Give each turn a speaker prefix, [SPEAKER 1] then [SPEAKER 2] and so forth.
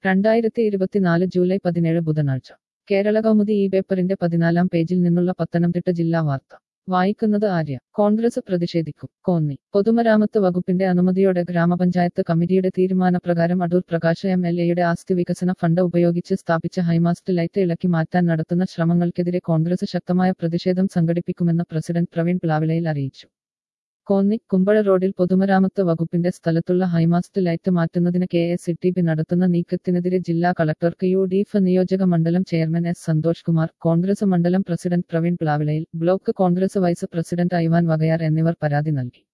[SPEAKER 1] രണ്ടായിരത്തി ഇരുപത്തിനാല് ജൂലൈ പതിനേഴ് ബുധനാഴ്ച കേരള കൗമുദി ഈ പേപ്പറിന്റെ പതിനാലാം പേജിൽ നിന്നുള്ള പത്തനംതിട്ട ജില്ലാ വാർത്ത വായിക്കുന്നത് ആര്യ കോൺഗ്രസ് പ്രതിഷേധിക്കും കോന്നി പൊതുമരാമത്ത് വകുപ്പിന്റെ അനുമതിയോടെ ഗ്രാമപഞ്ചായത്ത് കമ്മിറ്റിയുടെ തീരുമാനപ്രകാരം അടൂർ പ്രകാശ് എം എൽ എയുടെ ആസ്തി വികസന ഫണ്ട് ഉപയോഗിച്ച് സ്ഥാപിച്ച ഹൈമാസ്റ്റ് ലൈറ്റ് ഇളക്കി മാറ്റാൻ നടത്തുന്ന ശ്രമങ്ങൾക്കെതിരെ കോൺഗ്രസ് ശക്തമായ പ്രതിഷേധം സംഘടിപ്പിക്കുമെന്ന് പ്രസിഡന്റ് പ്രവീൺ പ്ലാവിളയിൽ അറിയിച്ചു കോന്നി കുമ്പഴ റോഡിൽ പൊതുമരാമത്ത് വകുപ്പിന്റെ സ്ഥലത്തുള്ള ഹൈമാസ്റ്റ് ലൈറ്റ് മാറ്റുന്നതിന് K S E T B നടത്തുന്ന നീക്കത്തിനെതിരെ ജില്ലാ കളക്ടർക്ക് യു ഡി എഫ് നിയോജക മണ്ഡലം chairman S Santhosh Kumar Congress മണ്ഡലം പ്രസിഡന്റ് പ്രവീൺ പ്ലാവിളയിൽ block Congress vice president Ivan Vakayar എന്നിവർ പരാതി നൽകി